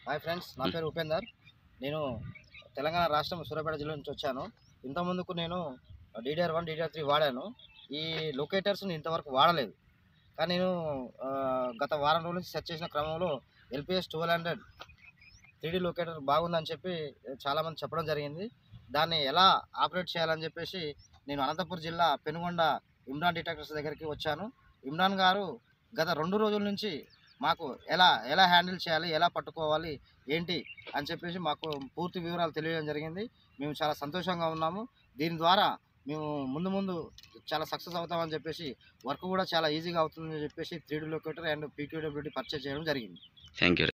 hi friends నా పేరు ఉపేందర్ నేను తెలంగాణ రాష్ట్రం సూర్యాపేట జిల్లా నుంచి వచ్చాను ఇంత ముందుకు నేను డీడీఆర్ వన్ డీడీఆర్ త్రీ వాడాను ఈ లొకేటర్స్ని ఇంతవరకు వాడలేదు కానీ నేను ఆ, గత వారం రోజుల నుంచి సెర్చ్ చేసిన క్రమంలో LPS twelve hundred three D locator బాగుందని చెప్పి చాలామంది చెప్పడం జరిగింది దాన్ని ఎలా ఆపరేట్ చేయాలని చెప్పేసి నేను అనంతపురం జిల్లా పెనుగొండ ఇమ్రాన్ డిటెక్టర్స్ దగ్గరికి వచ్చాను ఇమ్రాన్ గారు గత రెండు రోజుల నుంచి మాకు ఎలా ఎలా హ్యాండిల్ చేయాలి ఎలా పట్టుకోవాలి ఏంటి అని చెప్పేసి మాకు పూర్తి వివరాలు తెలియడం జరిగింది మేము చాలా సంతోషంగా ఉన్నాము దీని ద్వారా మేము ముందు ముందు చాలా సక్సెస్ అవుతామని చెప్పేసి వర్క్ కూడా చాలా ఈజీగా అవుతుందని చెప్పేసి three D locator and PQWD purchase చేయడం జరిగింది థ్యాంక్ యూ